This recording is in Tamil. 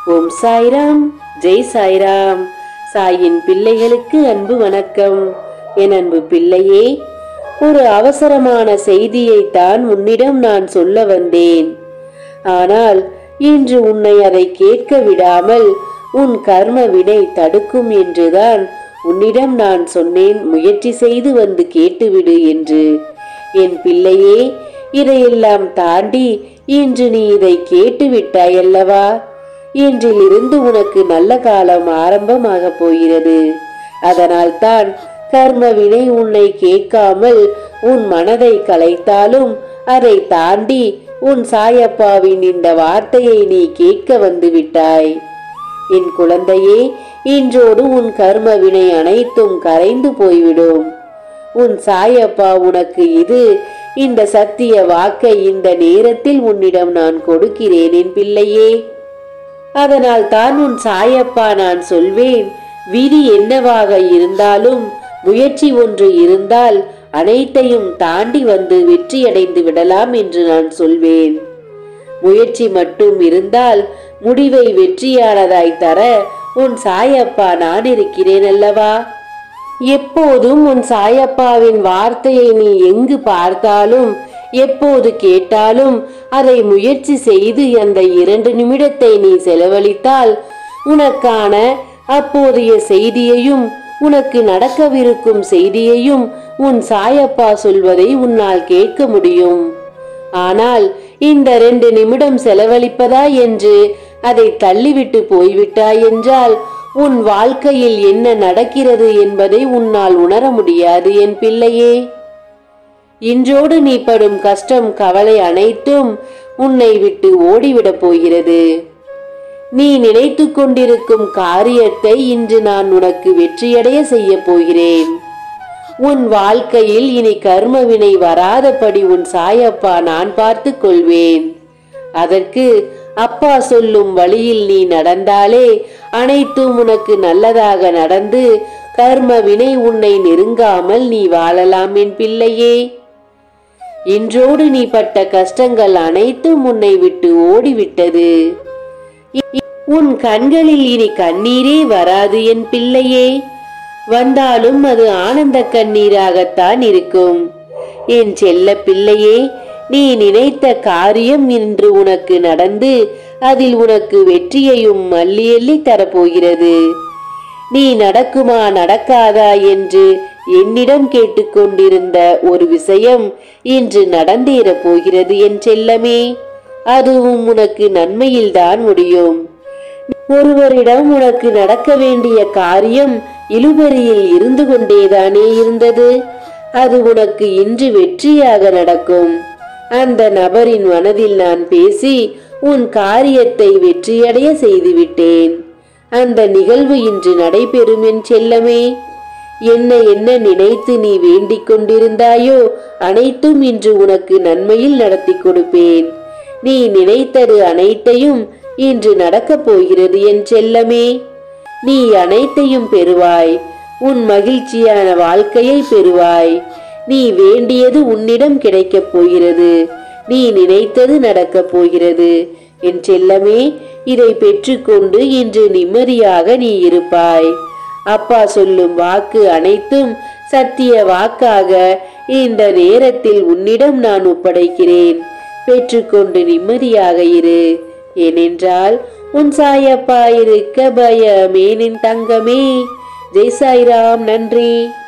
ஓம் சாய்ராம் ஜெய் சாய்ராம் சாயின் பிள்ளைகளுக்கு அன்பு வணக்கம் என் அன்பு பிள்ளையே ஒரு அவசரமான செய்தியைத்தான் உன்னிடம் நான் சொல்ல வந்தேன் ஆனால் இன்று உன்னை அதை கேட்க விடாமல் உன் கர்ம வினை தடுக்கும் என்றுதான் உன்னிடம் நான் சொன்னேன் முயற்சி செய்து வந்து கேட்டுவிடு என்று என் பிள்ளையே இதையெல்லாம் தாண்டி இன்று நீ இதை கேட்டு விட்டாயல்லவா இன்றிலிருந்து உனக்கு நல்ல காலம் ஆரம்பமாக போகிறது அதனால்தான் கர்ம வினை உன்னை கேட்காமல் உன் மனதை கலைத்தாலும் அதை தாண்டி உன் சாயப்பாவின் இந்த வார்த்தையை நீ கேட்க வந்து விட்டாய் என் குழந்தையே இன்றோடு உன் கர்ம வினை அனைத்தும் கரைந்து போய்விடும் உன் சாயப்பா உனக்கு இது இந்த சத்திய வாக்கை இந்த நேரத்தில் உன்னிடம் நான் கொடுக்கிறேன் என் பிள்ளையே அதனால் தான் உன் சாயப்பா நான் சொல்வேன் விதி என்னவாக இருந்தாலும் முயற்சி ஒன்று இருந்தால் அனைத்தையும் தாண்டி வந்து வெற்றியடைந்து விடலாம் என்று நான் சொல்வேன் முயற்சி மட்டும் இருந்தால் முடிவை வெற்றியானதாய் தர உன் சாயப்பா நான் இருக்கிறேன் அல்லவா எப்போதும் உன் சாயப்பாவின் வார்த்தையை நீ எங்கு பார்த்தாலும் எப்போது கேட்டாலும் அதை முயற்சி செய்து அந்த இரண்டு நிமிடத்தை நீ செலவழித்தால் உனக்கான அப்போதைய செய்தியையும் உனக்கு நடக்கவிருக்கும் செய்தியையும் உன் சாயப்பா சொல்வதை உன்னால் கேட்க முடியும் ஆனால் இந்த ரெண்டு நிமிடம் செலவழிப்பதா என்று அதை தள்ளிவிட்டு போய்விட்டாய் என்றால் உன் வாழ்க்கையில் என்ன நடக்கிறது என்பதை உன்னால் உணர முடியாது என் பிள்ளையே இன்றோடு நீ படும் கஷ்டம் கவலை அனைத்தும் உன்னை விட்டு ஓடிவிடப் போகிறது நீ நினைத்து கொண்டிருக்கும் காரியத்தை இன்று நான் உனக்கு வெற்றியடைய செய்ய போகிறேன் உன் வாழ்க்கையில் இனி கர்மவினை வராதபடி உன் சாயப்பா நான் பார்த்து கொள்வேன் அதற்கு அப்பா சொல்லும் வழியில் நீ நடந்தாலே அனைத்தும் உனக்கு நல்லதாக நடந்து கர்ம வினை உன்னை நெருங்காமல் நீ வாழலாம் என் பிள்ளையே இன்றோடு நீ பட்ட கஷ்டங்கள் அனைத்தும் உன்னை விட்டு ஓடிவிட்டது உன் கண்களில் இனி கண்ணீரே வராது என் பிள்ளையே வந்தாலும் அது ஆனந்த கண்ணீராகத்தான் இருக்கும் என் செல்ல பிள்ளையே நீ நினைத்த காரியம் இன்று உனக்கு நடந்து அதில் உனக்கு வெற்றியையும் அள்ளி அள்ளி தரப்போகிறது நீ நடக்குமா நடக்காதா என்று என்னிடம் கேட்டுக்கொண்டிருந்த ஒரு விஷயம் இன்று நடந்தேறப் போகிறது என் செல்லமே அதுவும் உனக்கு நன்மையில்தான் முடியும் ஒருவரிடம் உனக்கு நடக்க வேண்டிய காரியம் இழுபறியில் இருந்து கொண்டேதானே இருந்தது அது உனக்கு இன்று வெற்றியாக நடக்கும் அந்த நபரின் மனதில் நான் பேசி உன் காரியத்தை வெற்றியடைய செய்துவிட்டேன் அந்த நிகழ்வு இன்று நடைபெறும் என் செல்லமே என்ன என்ன நினைத்து நீ வேண்டிக் கொண்டிருந்தாயோ அனைத்தும் இன்று உனக்கு நன்மையில் நடத்தி கொடுப்பேன் நீ நினைத்தது அனைத்தையும் இன்று நடக்கப் போகிறது என் செல்லமே நீ அனைத்தையும் பெறுவாய் உன் மகிழ்ச்சியான வாழ்க்கையை பெறுவாய் நீ வேண்டியது உன்னிடம் கிடைக்கப் போகிறது நீ நினைத்தது நடக்கப் போகிறது என் செல்லமே இதை பெற்றுக்கொண்டு இன்று நிம்மதியாக நீ இருப்பாய் அப்பா சொல்லும் வாக்கு அனைத்தும் சத்திய வாக்காக இந்த நேரத்தில் உன்னிடம் நான் ஒப்படைக்கிறேன் பெற்றுக்கொண்டு நிம்மதியாக இரு ஏனென்றால் உன் சாயப்பா இருக்க பயமேனின் தங்கமே ஜெய் சாய்ராம் நன்றி